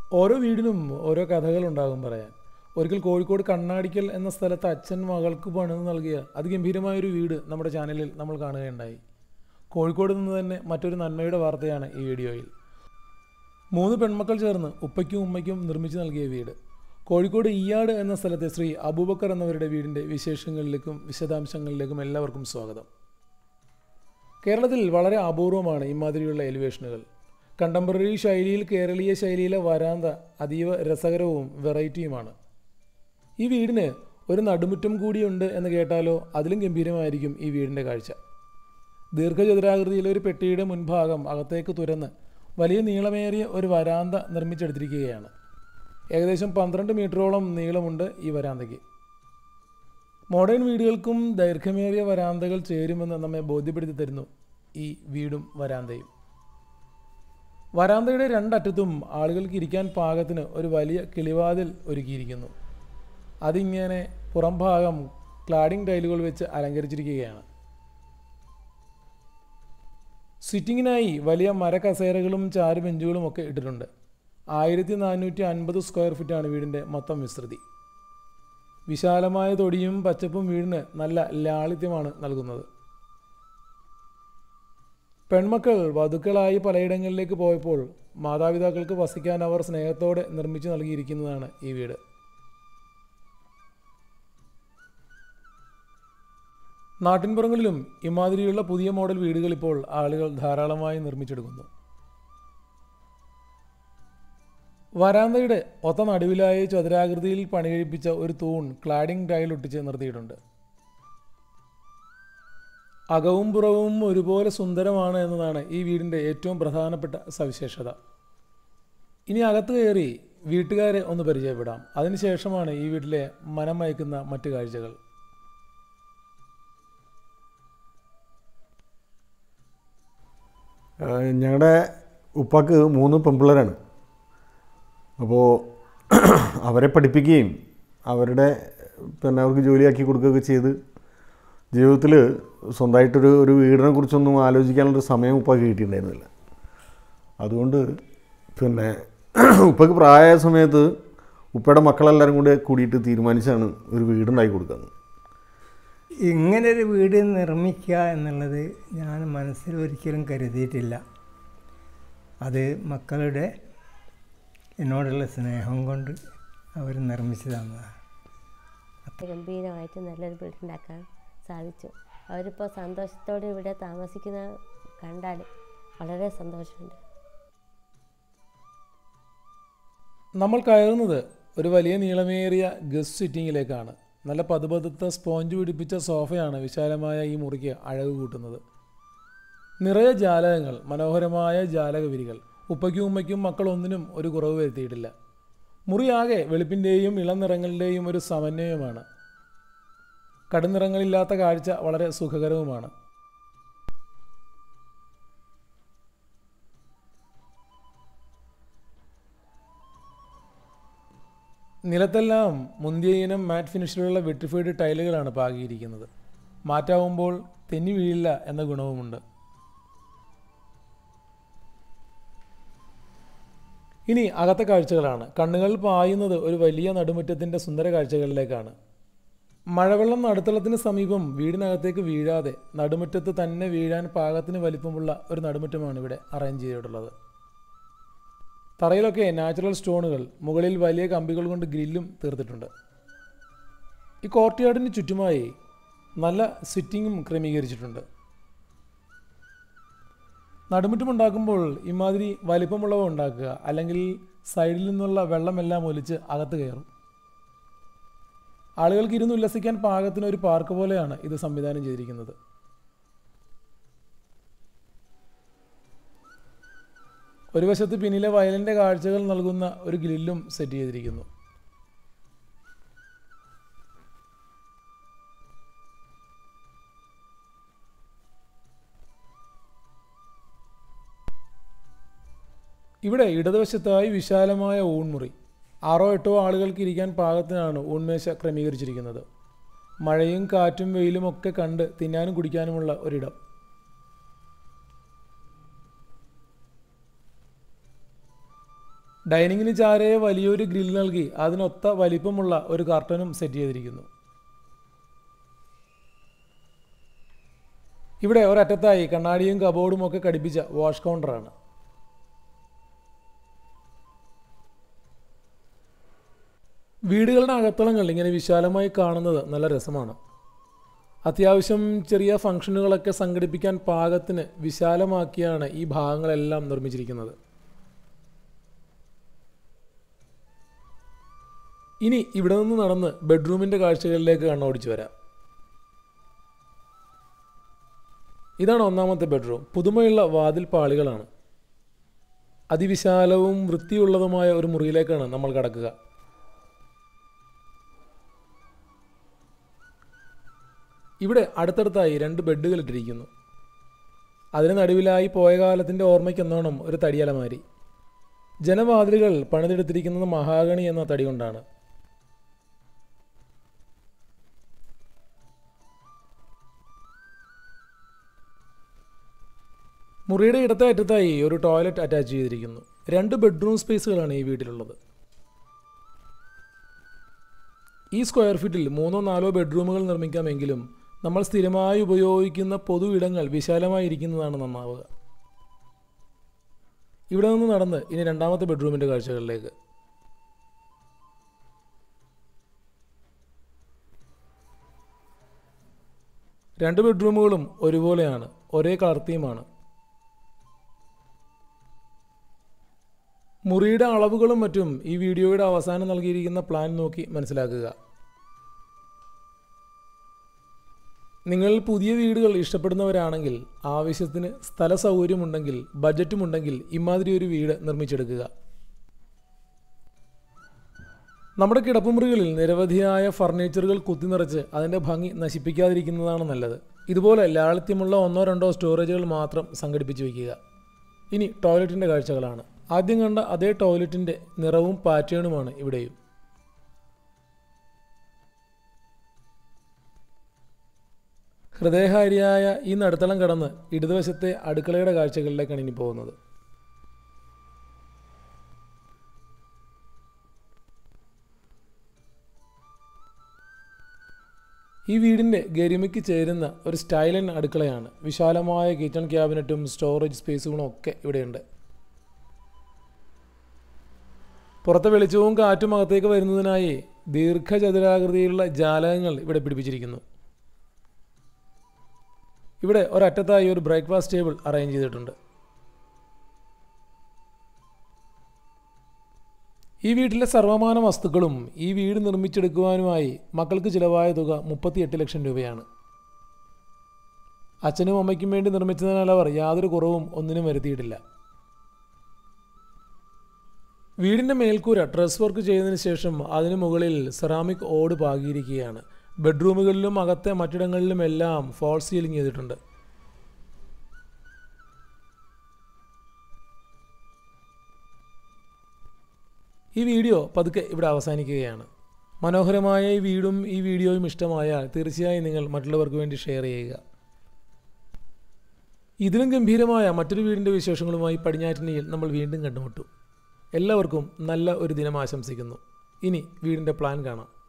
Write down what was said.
ഓരോ വീടിനും ഓരോ കഥകളുണ്ടാകും പറയാൻ ഒരിക്കൽ കോഴിക്കോട് കണ്ണാടിക്കൽ എന്ന സ്ഥലത്ത് അച്ഛൻ മകൾക്ക് പണിത് നൽകിയ അതിഗംഭീരമായൊരു വീട് നമ്മുടെ ചാനലിൽ നമ്മൾ കാണുകയുണ്ടായി കോഴിക്കോട് നിന്ന് തന്നെ മറ്റൊരു നന്മയുടെ വാർത്തയാണ് ഈ വീഡിയോയിൽ മൂന്ന് പെൺമക്കൾ ചേർന്ന് ഉപ്പയ്ക്കും ഉമ്മയ്ക്കും നിർമ്മിച്ചു നൽകിയ വീട് കോഴിക്കോട് ഈയാട് എന്ന സ്ഥലത്തെ ശ്രീ അബൂബക്കർ എന്നവരുടെ വീടിൻ്റെ വിശേഷങ്ങളിലേക്കും വിശദാംശങ്ങളിലേക്കും എല്ലാവർക്കും സ്വാഗതം കേരളത്തിൽ വളരെ അപൂർവമാണ് ഇമാതിരിയുള്ള എലിവേഷനുകൾ കണ്ടംപററി ശൈലിയിൽ കേരളീയ ശൈലിയിലെ വരാന്ത അതീവ രസകരവും വെറൈറ്റിയുമാണ് ഈ വീടിന് ഒരു നടുമുറ്റം കൂടിയുണ്ട് എന്ന് കേട്ടാലോ അതിലും ഗംഭീരമായിരിക്കും ഈ വീടിൻ്റെ കാഴ്ച ദീർഘചതുരാകൃതിയിലെ ഒരു പെട്ടിയുടെ മുൻഭാഗം അകത്തേക്ക് തുരന്ന് വലിയ നീളമേറിയ ഒരു വരാന്ത നിർമ്മിച്ചെടുത്തിരിക്കുകയാണ് ഏകദേശം പന്ത്രണ്ട് മീറ്ററോളം നീളമുണ്ട് ഈ വരാന്തയ്ക്ക് മോഡേൺ വീടുകൾക്കും ദൈർഘ്യമേറിയ വരാന്തകൾ ചേരുമെന്ന് നമ്മെ ബോധ്യപ്പെടുത്തി തരുന്നു ഈ വീടും വരാന്തയും വരാന്തയുടെ രണ്ടറ്റത്തും ആളുകൾക്ക് ഇരിക്കാൻ പാകത്തിന് ഒരു വലിയ കിളിവാതിൽ ഒരുക്കിയിരിക്കുന്നു അതിങ്ങനെ പുറം ഭാഗം ക്ലാഡിംഗ് ടൈലുകൾ വെച്ച് അലങ്കരിച്ചിരിക്കുകയാണ് സിറ്റിങ്ങിനായി വലിയ മരക്കസേരകളും ചാരു ബെഞ്ചുകളും ഒക്കെ ഇട്ടിട്ടുണ്ട് ആയിരത്തി നാനൂറ്റി അൻപത് സ്ക്വയർ ഫീറ്റാണ് വീടിൻ്റെ മൊത്തം വിസ്തൃതി വിശാലമായ തൊടിയും പച്ചപ്പും വീടിന് നല്ല ലാളിത്യമാണ് നൽകുന്നത് പെൺമക്കൾ വധുക്കളായി പലയിടങ്ങളിലേക്ക് പോയപ്പോൾ മാതാപിതാക്കൾക്ക് വസിക്കാൻ അവർ സ്നേഹത്തോടെ നിർമ്മിച്ചു നൽകിയിരിക്കുന്നതാണ് ഈ വീട് നാട്ടിൻപുറങ്ങളിലും ഇമാതിരിയുള്ള പുതിയ മോഡൽ വീടുകൾ ഇപ്പോൾ ആളുകൾ ധാരാളമായി നിർമ്മിച്ചെടുക്കുന്നു വരാന്തയുടെ ഒത്ത നടുവിലായി ചതുരാകൃതിയിൽ പണികഴിപ്പിച്ച ഒരു തൂൺ ക്ലാഡിംഗ് ടൈൽ ഒട്ടിച്ച് നിർത്തിയിട്ടുണ്ട് അകവും പുറവും ഒരുപോലെ സുന്ദരമാണ് എന്നതാണ് ഈ വീടിൻ്റെ ഏറ്റവും പ്രധാനപ്പെട്ട സവിശേഷത ഇനി അകത്ത് കയറി വീട്ടുകാരെ ഒന്ന് പരിചയപ്പെടാം അതിനുശേഷമാണ് ഈ വീട്ടിലെ മനം മയക്കുന്ന മറ്റു കാഴ്ചകൾ ഞങ്ങളുടെ ഉപ്പാക്ക് മൂന്ന് പെൺപിള്ളേരാണ് അപ്പോൾ അവരെ പഠിപ്പിക്കുകയും അവരുടെ പിന്നെ അവർക്ക് ജോലിയാക്കി കൊടുക്കുകയൊക്കെ ചെയ്ത് ജീവിതത്തിൽ സ്വന്തമായിട്ടൊരു ഒരു വീടിനെ കുറിച്ചൊന്നും ആലോചിക്കാനുള്ളൊരു സമയം ഉപ്പാക്ക് കിട്ടിയിട്ടുണ്ടായിരുന്നില്ല അതുകൊണ്ട് പിന്നെ ഉപ്പക്ക് പ്രായ സമയത്ത് ഉപ്പയുടെ മക്കളെല്ലാവരും കൂടി കൂടിയിട്ട് തീരുമാനിച്ചാണ് ഒരു വീടുണ്ടാക്കി കൊടുക്കുന്നത് ഇങ്ങനൊരു വീട് നിർമ്മിക്കുക എന്നുള്ളത് ഞാൻ മനസ്സിൽ ഒരിക്കലും കരുതിയിട്ടില്ല അത് മക്കളുടെ എന്നോടുള്ള സ്നേഹം കൊണ്ട് അവർ നിർമ്മിച്ചു തന്നതാണ് ഗംഭീരമായിട്ട് നല്ലൊരു വീടുണ്ടാക്കാൻ സാധിച്ചു അവരിപ്പോൾ സന്തോഷത്തോടെ ഇവിടെ താമസിക്കുന്ന കണ്ടാൽ വളരെ സന്തോഷമുണ്ട് നമ്മൾ കയറുന്നത് ഒരു വലിയ നീളമേറിയ ഗസ്റ്റ് സിറ്റിങ്ങിലേക്കാണ് നല്ല പതുപതുത്ത സ്പോഞ്ച് പിടിപ്പിച്ച സോഫയാണ് വിശാലമായ ഈ മുറിക്ക് അഴക് കൂട്ടുന്നത് നിറയെ ജാലകങ്ങൾ മനോഹരമായ ജാലകവിരികൾ ഉപ്പയ്ക്കും ഉമ്മയ്ക്കും മക്കളൊന്നിനും ഒരു കുറവ് വരുത്തിയിട്ടില്ല മുറിയാകെ വെളുപ്പിൻ്റെയും ഇളം നിറങ്ങളുടെയും ഒരു സമന്വയമാണ് കടുനിറങ്ങളില്ലാത്ത കാഴ്ച വളരെ സുഖകരവുമാണ് നിലത്തെല്ലാം മുന്തിയ ഇനം മാറ്റ് ഫിനിഷിലുള്ള വെട്രിഫൈഡ് ടൈലുകളാണ് പാകിയിരിക്കുന്നത് മാറ്റാവുമ്പോൾ തെന്നി വീഴില്ല എന്ന ഗുണവുമുണ്ട് ഇനി അകത്തെ കാഴ്ചകളാണ് കണ്ണുകൾ പായുന്നത് ഒരു വലിയ നടുമുറ്റത്തിൻ്റെ സുന്ദര കാഴ്ചകളിലേക്കാണ് മഴവെള്ളം നടുത്തളത്തിന് സമീപം വീടിനകത്തേക്ക് വീഴാതെ നടുമുറ്റത്ത് തന്നെ വീഴാൻ പാകത്തിന് വലിപ്പമുള്ള ഒരു നടുമുറ്റമാണ് ഇവിടെ അറേഞ്ച് ചെയ്തിട്ടുള്ളത് തറയിലൊക്കെ നാച്ചുറൽ സ്റ്റോണുകൾ മുകളിൽ വലിയ കമ്പികൾ കൊണ്ട് ഗ്രില്ലും തീർത്തിട്ടുണ്ട് ഈ കോർട്ട്യാർഡിന് ചുറ്റുമായി നല്ല സിറ്റിങ്ങും ക്രമീകരിച്ചിട്ടുണ്ട് നടുമുറ്റമുണ്ടാക്കുമ്പോൾ ഇമാതിരി വലിപ്പമുള്ളവ ഉണ്ടാക്കുക അല്ലെങ്കിൽ സൈഡിൽ നിന്നുള്ള വെള്ളമെല്ലാം ഒലിച്ച് അകത്ത് കയറും ആളുകൾക്ക് ഇരുന്ന് ഉല്ലസിക്കാൻ പാകത്തിന് ഒരു പാർക്ക് പോലെയാണ് ഇത് സംവിധാനം ചെയ്തിരിക്കുന്നത് ഒരു വശത്ത് പിന്നിലെ വയലിൻ്റെ കാഴ്ചകൾ നൽകുന്ന ഒരു ഗ്രില്ലും സെറ്റ് ചെയ്തിരിക്കുന്നു ഇവിടെ ഇടതുവശത്തായി വിശാലമായ ഊൺമുറി ആറോ എട്ടോ ആളുകൾക്ക് ഇരിക്കാൻ പാകത്തിനാണ് ഊൺമേശ ക്രമീകരിച്ചിരിക്കുന്നത് മഴയും കാറ്റും വെയിലും ഒക്കെ കണ്ട് തിന്നാനും കുടിക്കാനുമുള്ള ഒരിടം ഡൈനിങ്ങിന് ചാരയെ വലിയൊരു ഗ്രിൽ നൽകി അതിനൊത്ത വലിപ്പമുള്ള ഒരു കർട്ടനും സെറ്റ് ചെയ്തിരിക്കുന്നു ഇവിടെ ഒരറ്റത്തായി കണ്ണാടിയും കബോർഡും ഒക്കെ ഘടിപ്പിച്ച വാഷ് കൗണ്ടറാണ് വീടുകളുടെ അകത്തളങ്ങൾ ഇങ്ങനെ വിശാലമായി കാണുന്നത് നല്ല രസമാണ് അത്യാവശ്യം ചെറിയ ഫംഗ്ഷനുകളൊക്കെ സംഘടിപ്പിക്കാൻ പാകത്തിന് വിശാലമാക്കിയാണ് ഈ ഭാഗങ്ങളെല്ലാം നിർമ്മിച്ചിരിക്കുന്നത് ഇനി ഇവിടെ നിന്ന് നടന്ന് ബെഡ്റൂമിൻ്റെ കാഴ്ചകളിലേക്ക് കണ്ണോടിച്ചു വരാം ഇതാണ് ഒന്നാമത്തെ ബെഡ്റൂം പുതുമയുള്ള വാതിൽ പാളികളാണ് അതിവിശാലവും വൃത്തിയുള്ളതുമായ ഒരു മുറിയിലേക്കാണ് നമ്മൾ കടക്കുക ഇവിടെ അടുത്തടുത്തായി രണ്ട് ബെഡുകൾ ഇട്ടിരിക്കുന്നു അതിന് നടുവിലായി പോയ കാലത്തിൻ്റെ ഓർമ്മയ്ക്കെന്നോണം ഒരു തടിയലമാരി ജനവാതിലുകൾ പണിതെടുത്തിരിക്കുന്നത് മഹാഗണി എന്ന തടി കൊണ്ടാണ് മുറിയുടെ ഇടത്തെ അറ്റത്തായി ഒരു ടോയ്ലറ്റ് അറ്റാച്ച് ചെയ്തിരിക്കുന്നു രണ്ട് ബെഡ്റൂം സ്പേസുകളാണ് ഈ വീട്ടിലുള്ളത് ഈ സ്ക്വയർ ഫീറ്റിൽ മൂന്നോ നാലോ ബെഡ്റൂമുകൾ നിർമ്മിക്കാമെങ്കിലും നമ്മൾ സ്ഥിരമായി ഉപയോഗിക്കുന്ന പൊതു ഇടങ്ങൾ വിശാലമായിരിക്കുന്നതാണ് നന്നാവുക ഇവിടെ നിന്ന് നടന്ന് ഇനി രണ്ടാമത്തെ ബെഡ്റൂമിൻ്റെ കാഴ്ചകളിലേക്ക് രണ്ട് ബെഡ്റൂമുകളും ഒരുപോലെയാണ് ഒരേ കളർ തീമാണ് മുറിയുടെ അളവുകളും മറ്റും ഈ വീഡിയോയുടെ അവസാനം നൽകിയിരിക്കുന്ന പ്ലാൻ നോക്കി മനസ്സിലാക്കുക നിങ്ങൾ പുതിയ വീടുകൾ ഇഷ്ടപ്പെടുന്നവരാണെങ്കിൽ ആവശ്യത്തിന് സ്ഥല സൗകര്യമുണ്ടെങ്കിൽ ബജറ്റുമുണ്ടെങ്കിൽ ഇമാതിരി ഒരു വീട് നിർമ്മിച്ചെടുക്കുക നമ്മുടെ കിടപ്പുമുറികളിൽ നിരവധിയായ ഫർണിച്ചറുകൾ കുത്തിനിറച്ച് അതിൻ്റെ ഭംഗി നശിപ്പിക്കാതിരിക്കുന്നതാണ് നല്ലത് ഇതുപോലെ ലാളിത്യമുള്ള ഒന്നോ രണ്ടോ സ്റ്റോറേജുകൾ മാത്രം സംഘടിപ്പിച്ച് വയ്ക്കുക ഇനി ടോയ്ലറ്റിൻ്റെ കാഴ്ചകളാണ് ആദ്യം കണ്ട അതേ ടോയ്ലറ്റിൻ്റെ നിറവും പാറ്റേണുമാണ് ഇവിടെയും ഹൃദയഹാരിയായ ഈ നടുത്തളം കടന്ന് ഇടതുവശത്തെ അടുക്കളയുടെ കാഴ്ചകളിലേക്കാണ് ഇനി പോകുന്നത് ഈ വീടിൻ്റെ ഗരിമയ്ക്ക് ചേരുന്ന ഒരു സ്റ്റൈലൻ അടുക്കളയാണ് വിശാലമായ കിച്ചൺ ക്യാബിനറ്റും സ്റ്റോറേജ് സ്പേസുകളും ഒക്കെ ഇവിടെയുണ്ട് പുറത്തെ വെളിച്ചവും കാറ്റും അകത്തേക്ക് വരുന്നതിനായി ദീർഘചതുരാകൃതിയിലുള്ള ജാലകങ്ങൾ ഇവിടെ പിടിപ്പിച്ചിരിക്കുന്നു ഇവിടെ ഒരറ്റത്തായി ഒരു ബ്രേക്ക്ഫാസ്റ്റ് ടേബിൾ അറേഞ്ച് ചെയ്തിട്ടുണ്ട് ഈ വീട്ടിലെ സർവമാന വസ്തുക്കളും ഈ വീട് നിർമ്മിച്ചെടുക്കുവാനുമായി മക്കൾക്ക് ചിലവായ തുക മുപ്പത്തിയെട്ട് ലക്ഷം രൂപയാണ് അച്ഛനും അമ്മയ്ക്കും വേണ്ടി നിർമ്മിച്ചതിനാൽ അവർ യാതൊരു കുറവും ഒന്നിനും വരുത്തിയിട്ടില്ല വീടിൻ്റെ മേൽക്കൂര ഡ്രസ് വർക്ക് ചെയ്തതിന് ശേഷം അതിന് മുകളിൽ സെറാമിക് ഓട് പാകിയിരിക്കുകയാണ് ബെഡ്റൂമുകളിലും അകത്തെ മറ്റിടങ്ങളിലും എല്ലാം ഫോൾ സീലിംഗ് ചെയ്തിട്ടുണ്ട് ഈ വീഡിയോ പതുക്കെ ഇവിടെ അവസാനിക്കുകയാണ് മനോഹരമായ ഈ വീടും ഈ വീഡിയോയും ഇഷ്ടമായാൽ തീർച്ചയായും നിങ്ങൾ മറ്റുള്ളവർക്ക് വേണ്ടി ഷെയർ ചെയ്യുക ഇതിലും ഗംഭീരമായ മറ്റൊരു വീടിൻ്റെ വിശേഷങ്ങളുമായി പടിഞ്ഞാറ്റിനിയിൽ നമ്മൾ വീണ്ടും കണ്ടുമുട്ടും എല്ലാവർക്കും നല്ല ഒരു ദിനം ആശംസിക്കുന്നു ഇനി വീടിൻ്റെ പ്ലാൻ കാണാം